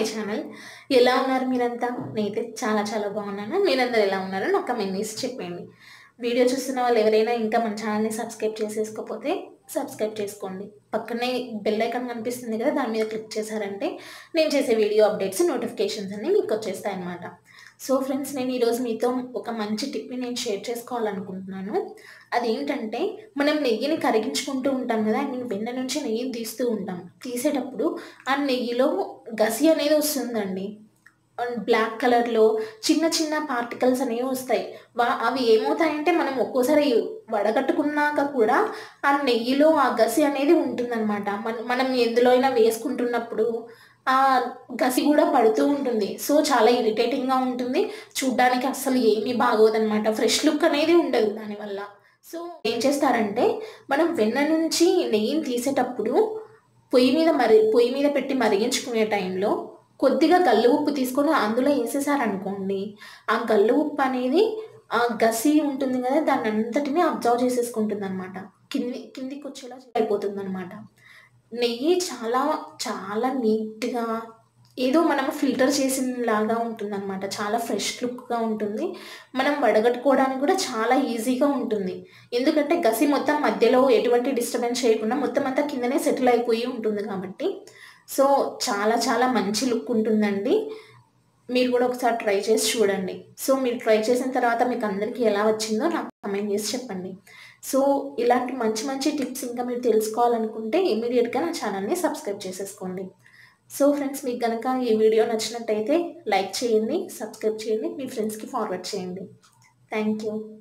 my channel ఎలా ఉన్నారు మీరంతా నేనైతే చాలా చాలా బాగున్నాను మీరందరూ ఎలా ఉన్నారో నాకు కమెంట్ చేసి చెప్పండి వీడియో చూస్తున్న వాళ్ళు ఎవరైనా ఇంకా మన ఛానల్ని సబ్స్క్రైబ్ చేసేసుకోకపోతే సబ్స్క్రైబ్ చేసుకోండి పక్కనే బెల్ ఐకాన్ కనిపిస్తుంది కదా దాని మీద క్లిక్ చేశారంటే నేను చేసే వీడియో అప్డేట్స్ నోటిఫికేషన్స్ అన్నీ మీకు వచ్చేస్తాయి అన్నమాట సో ఫ్రెండ్స్ నేను ఈరోజు మీతో ఒక మంచి టిప్ని నేను షేర్ చేసుకోవాలనుకుంటున్నాను అదేంటంటే మనం నెయ్యిని కరిగించుకుంటూ ఉంటాం కదా ఐ మీన్ వెన్న నుంచి నెయ్యిని తీస్తూ ఉంటాం తీసేటప్పుడు ఆ నెయ్యిలో గసి అనేది వస్తుందండి అండ్ బ్లాక్ కలర్లో చిన్న చిన్న పార్టికల్స్ అనేవి వస్తాయి వా అవి ఏమవుతాయంటే మనం ఒక్కోసారి వడగట్టుకున్నాక కూడా ఆ నెయ్యిలో ఆ గసి అనేది ఉంటుందన్నమాట మన మనం ఎందులో అయినా వేసుకుంటున్నప్పుడు ఆ గసి కూడా పడుతూ ఉంటుంది సో చాలా ఇరిటేటింగ్గా ఉంటుంది చూడ్డానికి అస్సలు ఏమీ బాగోదన్నమాట ఫ్రెష్ లుక్ అనేది ఉండదు దానివల్ల సో ఏం చేస్తారంటే మనం వెన్న నుంచి నెయ్యిని తీసేటప్పుడు పొయ్యి మీద మరి పొయ్యి మీద పెట్టి మరిగించుకునే టైంలో కొద్దిగా గల్లు ఉప్పు తీసుకొని అందులో వేసేసారనుకోండి ఆ గల్లు ఉప్పు అనేది ఆ గసి ఉంటుంది కదా దాన్ని అంతటిని అబ్జర్వ్ చేసేసుకుంటుంది అనమాట కింది కిందికి వచ్చేలా అయిపోతుంది అనమాట నెయ్యి చాలా చాలా నీట్గా ఏదో మనం ఫిల్టర్ చేసినలాగా ఉంటుంది అనమాట చాలా ఫ్రెష్ లుక్గా ఉంటుంది మనం వడగట్టుకోవడానికి కూడా చాలా ఈజీగా ఉంటుంది ఎందుకంటే గసి మొత్తం మధ్యలో ఎటువంటి డిస్టర్బెన్స్ చేయకుండా మొత్తం అంతా కిందనే సెటిల్ అయిపోయి ఉంటుంది కాబట్టి సో చాలా చాలా మంచి లుక్ ఉంటుందండి మీరు కూడా ఒకసారి ట్రై చేసి చూడండి సో మీరు ట్రై చేసిన తర్వాత మీకు అందరికీ ఎలా వచ్చిందో నాకు కమెంట్ చేసి చెప్పండి సో ఇలాంటి మంచి మంచి టిప్స్ ఇంకా మీరు తెలుసుకోవాలనుకుంటే ఇమీడియట్గా నా ఛానల్ని సబ్స్క్రైబ్ చేసేసుకోండి సో ఫ్రెండ్స్ మీకు కనుక ఈ వీడియో నచ్చినట్టయితే లైక్ చేయండి సబ్స్క్రైబ్ చేయండి మీ ఫ్రెండ్స్కి ఫార్వర్డ్ చేయండి థ్యాంక్ యూ